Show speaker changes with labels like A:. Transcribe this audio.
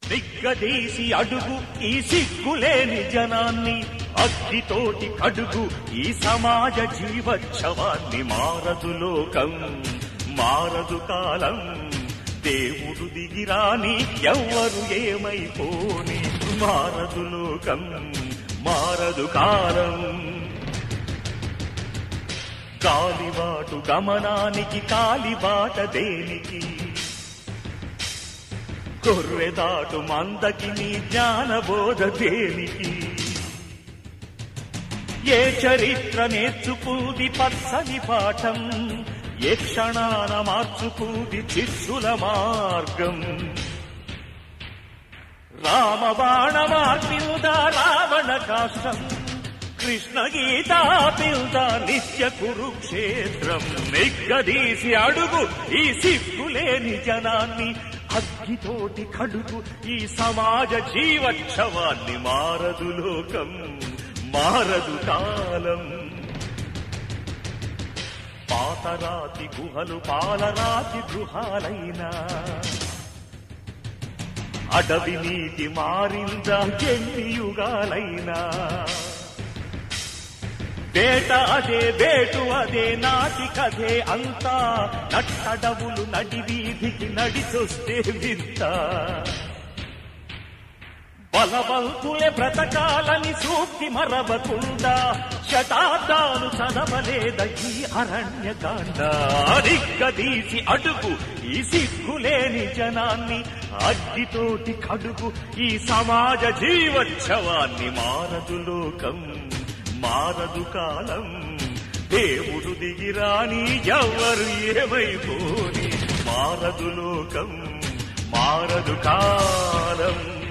A: నిగ్గదీసి అడుగు ఈ సిగ్గులేని జనాన్ని అగ్గితోటి కడుగు ఈ సమాజ జీవోత్సవాన్ని మారదు లోకం మారదు కాలం దేవుడు దిగిరాని ఎవ్వరు ఏమైపోని మారదు లోకం మారదు కాలం గాలిబాటు గమనానికి కాలిబాట దేనికి గొర్రెదాటు మందకి నీ జ్ఞానబోధ దేనికి ఏ చరిత్ర నేర్చుకుంది పచ్చని పాఠం ఏ క్షణాన మార్చుకుంది చిస్సుల మార్గం రామబాణ మార్పిల్ద రావణ కాష్టం కృష్ణ గీతా పిల్ద నిత్య కురుక్షేత్రం నిగ్గదీసి అడుగు ఈ సిగ్గులేని జనాన్ని అగ్గితోటి కడుగు ఈ సమాజ జీవోత్సవాన్ని మారదు లోకం మారదు కాలం పాతరాతి గుహలు పాలరాతి గృహాలైనా అడవి నీటి మారిందా ఎన్ని యుగాలైనా వేట అదే వేటు అదే నాటి కథే అంతా నట్టడవులు నడి వీధికి నడిచొస్తే వింత బలవంతులే బ్రతకాలని సూక్తి మరవకుండా శతాబ్దాలు చదవలేద ఈ అరణ్యకాండ అడిగ్గదీసి అడుగు ఈ సిగ్గులేని జనాన్ని అగ్గితోటి కడుగు ఈ సమాజ జీవోత్సవాన్ని మారదు లోకం మారదు కాలం దేవుడు దిగిరాని ఎవరు ఏమైపోని మారదు లోకం మారదు కాలం